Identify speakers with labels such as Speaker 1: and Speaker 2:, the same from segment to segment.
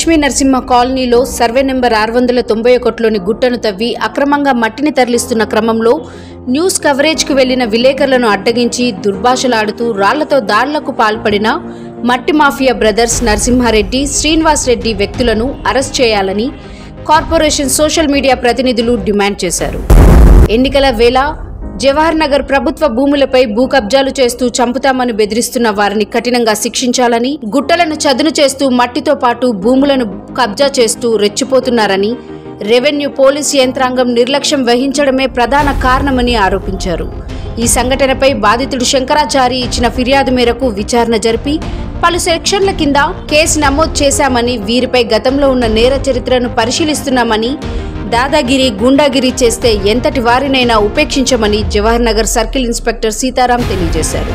Speaker 1: లక్ష్మీ నరసింహ కాలనీలో survey number ఆరు వందల తొంభై ఒకటిలోని గుట్టను తవ్వి అక్రమంగా మట్టిని తరలిస్తున్న క్రమంలో న్యూస్ కవరేజ్కు వెళ్లిన విలేకరులను అడ్డగించి దుర్భాషలాడుతూ రాళ్లతో దాడులకు పాల్పడిన మట్టి మాఫియా బ్రదర్స్ నరసింహారెడ్డి శ్రీనివాస్ రెడ్డి వ్యక్తులను అరెస్ట్ చేయాలని కార్పొరేషన్ సోషల్ మీడియా ప్రతినిధులు డిమాండ్ చేశారు ఎన్నికల వేళ జవహర్ నగర్ ప్రభుత్వ భూములపై భూ కబ్జాలు చేస్తూ చంపుతామని బెదిరిస్తున్న వారిని కఠినంగా శిక్షించాలని గుట్టలను చదును చేస్తూ మట్టితో పాటు భూములను కబ్జా చేస్తూ రెచ్చిపోతున్నారని రెవెన్యూ పోలీస్ యంత్రాంగం నిర్లక్ష్యం వహించడమే ప్రధాన కారణమని ఆరోపించారు ఈ సంఘటనపై బాధితుడు శంకరాచారి ఇచ్చిన ఫిర్యాదు మేరకు విచారణ జరిపి పలు సెక్షన్ల కింద కేసు నమోదు చేశామని వీరిపై గతంలో ఉన్న నేర చరిత్రను పరిశీలిస్తున్నామని దాదాగిరి గూండాగిరి చేస్తే ఎంతటి వారినైనా ఉపేక్షించమని జవహర్ నగర్ సర్కిల్ ఇన్స్పెక్టర్ సీతారాం తెలియజేశారు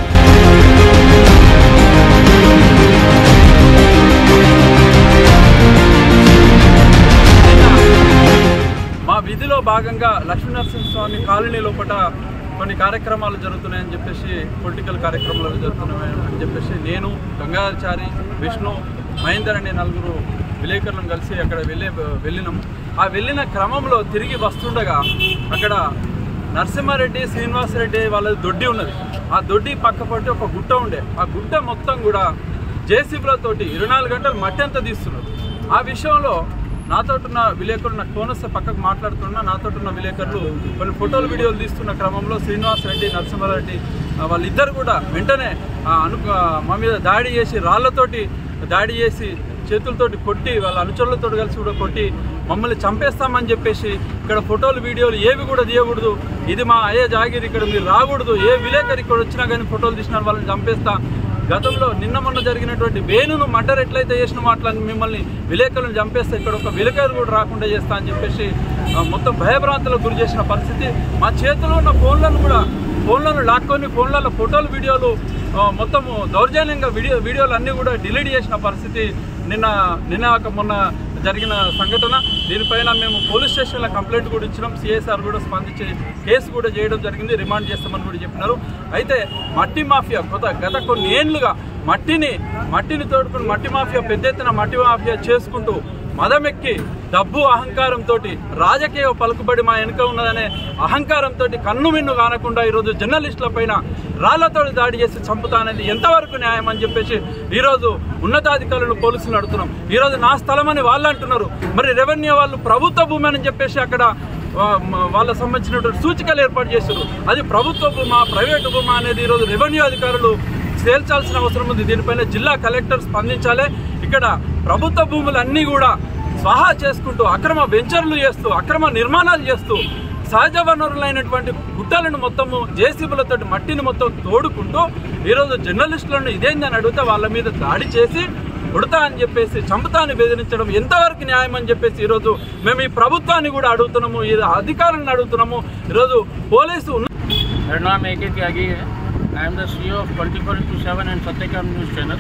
Speaker 2: మా విధిలో భాగంగా లక్ష్మీనరసింహస్వామి కాలనీ లోపల కొన్ని కార్యక్రమాలు జరుగుతున్నాయని చెప్పేసి పొలిటికల్ కార్యక్రమాలు జరుగుతున్నాయని అని చెప్పేసి నేను గంగాచారి విష్ణు మహేందర్ అనే నలుగురు విలేకరులను కలిసి అక్కడ వెళ్ళే వెళ్ళినాము ఆ వెళ్ళిన క్రమంలో తిరిగి వస్తుండగా అక్కడ నరసింహారెడ్డి శ్రీనివాసరెడ్డి వాళ్ళ దొడ్డి ఉన్నది ఆ దొడ్డి పక్క పట్టి ఒక గుట్ట ఉండే ఆ గుట్ట మొత్తం కూడా జేసీబీలతోటి ఇరవై నాలుగు గంటలు మట్టి అంతా తీస్తున్నారు ఆ విషయంలో నాతో ఉన్న విలేకరులు నాకు ఫోన్ వస్తే పక్కకు మాట్లాడుతున్నా నాతో ఉన్న విలేకరులు కొన్ని ఫోటోలు వీడియోలు తీస్తున్న క్రమంలో శ్రీనివాస్ రెడ్డి నరసింహారెడ్డి ఆ, వాళ్ళిద్దరు కూడా వెంటనే ఆ, అను ఆ, మా మీద దాడి చేసి రాళ్లతోటి దాడి చేసి చేతులతోటి కొట్టి వాళ్ళ అనుచరులతో కలిసి కూడా కొట్టి మమ్మల్ని చంపేస్తామని చెప్పేసి ఇక్కడ ఫోటోలు వీడియోలు ఏవి కూడా తీయకూడదు ఇది మా అయ్యే జాగిరి ఇక్కడ మీరు రాకూడదు ఏ విలేకరు ఇక్కడ వచ్చినా కానీ ఫోటోలు తీసిన వాళ్ళని చంపేస్తా గతంలో నిన్న మొన్న జరిగినటువంటి వేణును మర్డర్ ఎట్లయితే చేసిన మాటలని మిమ్మల్ని విలేకరులను చంపేస్తే ఇక్కడ ఒక విలేకరు కూడా రాకుండా చేస్తా అని చెప్పేసి ఆ, మొత్తం భయభ్రాంతులకు గురి చేసిన పరిస్థితి మా చేతిలో ఉన్న ఫోన్లను కూడా ఫోన్లను లాక్కొని ఫోన్లలో ఫోటోలు వీడియోలు ఆ, మొత్తము దౌర్జన్యంగా వీడియో వీడియోలు అన్నీ కూడా డిలీట్ చేసిన పరిస్థితి నిన్న నిన్న కాక మొన్న జరిగిన సంఘటన దీనిపైన మేము పోలీస్ స్టేషన్లో కంప్లైంట్ కూడా ఇచ్చినాం సిఐసార్ కూడా స్పందించి కేసు కూడా చేయడం జరిగింది రిమాండ్ చేస్తామని కూడా చెప్పినారు అయితే మట్టి మాఫియా గత గత కొన్ని ఏండ్లుగా మట్టిని మట్టిని తోడుకుని మట్టి మాఫియా పెద్ద ఎత్తున మట్టి మాఫియా చేసుకుంటూ మదమెక్కి డబ్బు అహంకారంతో రాజకీయ పలుకుబడి మా వెనుక ఉన్నదనే అహంకారంతో కన్ను మిన్ను కానకుండా ఈరోజు జర్నలిస్టుల పైన రాళ్లతో దాడి చేసి చంపుతానేది ఎంతవరకు న్యాయం అని చెప్పేసి ఈరోజు ఉన్నతాధికారులు పోలీసులు అడుగుతున్నాం ఈరోజు నా స్థలం అని వాళ్ళు అంటున్నారు మరి రెవెన్యూ వాళ్ళు ప్రభుత్వ భూమి అని చెప్పేసి అక్కడ ఆ, మ- వాళ్ళకు సంబంధించినటువంటి సూచికలు ఏర్పాటు చేశారు అది ప్రభుత్వ భూమా ప్రైవేటు భూమా అనేది ఈరోజు రెవెన్యూ అధికారులు తేల్చాల్సిన అవసరం ఉంది దీనిపైన జిల్లా కలెక్టర్ స్పందించాలి ఇక్కడ ప్రభుత్వ భూములన్నీ కూడా స్వాహా చేసుకుంటూ అక్రమ వెంచర్లు చేస్తూ అక్రమ నిర్మాణాలు చేస్తూ సహజ వనరులైనటువంటి గుట్టలను మొత్తము జేసీబీలతో మట్టిని మొత్తం తోడుకుంటూ ఈరోజు జర్నలిస్టులను ఇదేందని అడిగితే వాళ్ళ మీద దాడి చేసి కొడతా అని చెప్పేసి చంపుతా అని బెదిరించడం ఎంతవరకు న్యాయం అని చెప్పేసి ఈరోజు మేము ఈ ప్రభుత్వాన్ని కూడా అడుగుతున్నాము ఈ అధికారులను అడుగుతున్నాము ఈరోజు పోలీసు ఉన్న
Speaker 3: मेरा नाम ए के त्यागी है I am the C of twenty four into seven and Satyakam news channel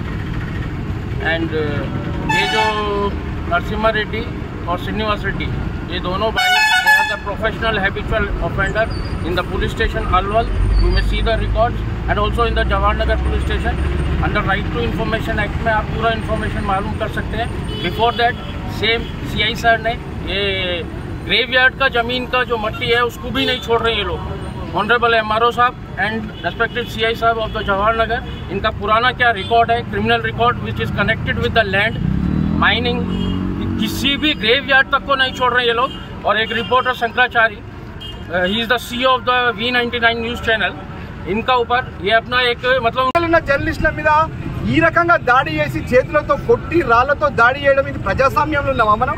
Speaker 3: and ये जो नरसिम्हा रेड्डी और श्रीनिवास रेड्डी ये दोनों भाई they are the professional habitual offender in the police station Alwal you may see the records and also in the Jawahar Nagar police station under right to information act में आप पूरा information मालूम कर सकते हैं before that same C sir ने ये graveyard का ज़मीन का जो मट्टी है उसको भी नहीं छोड़ रहे ये लोग ऑनरेबल एम साहब एंड रेस्पेक्टेड सी आई साहब ऑफ द जवाहर नगर इनका पुराना क्या रिकॉर्ड है criminal record which is connected with the land mining किसी भी ग्रेव यार्ड तक को नहीं छोड़ रहे ये लोग और एक reporter Shankarachari he is the C of the V ninety nine news channel इनका ऊपर ये अपना एक मतलब
Speaker 4: ఉన్న జర్నలిస్టుల మీద ఈ రకంగా దాడి చేసి చేతులతో కొట్టి రాళ్లతో దాడి చేయడం ఇది ప్రజాస్వామ్యంలో ఉన్నామా మనం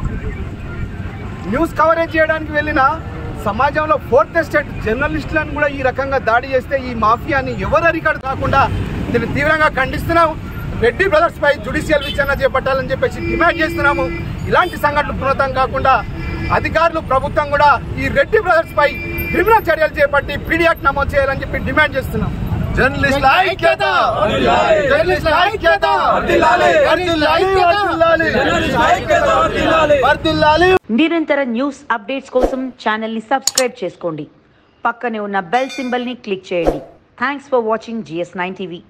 Speaker 4: న్యూస్ కవరేజ్ చేయడానికి వెళ్ళిన సమాజంలో ఫోర్త్ ఎస్టేట్ జర్నలిస్టులను కూడా ఈ రకంగా దాడి చేస్తే ఈ మాఫియాని ఎవరు అరికాడు కాకుండా దీన్ని తీవ్రంగా ఖండిస్తున్నాం రెడ్డి బ్రదర్స్ పై జుడిషియల్ విచారణ చేపట్టాలని చెప్పేసి డిమాండ్ చేస్తున్నాము ఇలాంటి సంఘటనలు పునరుతం కాకుండా అధికారులు ప్రభుత్వం కూడా ఈ రెడ్డి బ్రదర్స్ పై క్రిమినల్ చర్యలు చేపట్టి పీడియాక్ట్ నమోదు చేయాలని చెప్పి డిమాండ్ చేస్తున్నాం జర్నలిస్టుల ఐక్యత జర్నలిస్టుల ఐక్యత జర్నలిస్టుల ఐక్యత వర్ధిల్లాలి
Speaker 5: నిరంతర న్యూస్ అప్డేట్స్ కోసం ఛానల్ని సబ్స్క్రైబ్ చేసుకోండి పక్కనే ఉన్న బెల్ సింబల్ని క్లిక్ చేయండి thanks for watching G S nine TV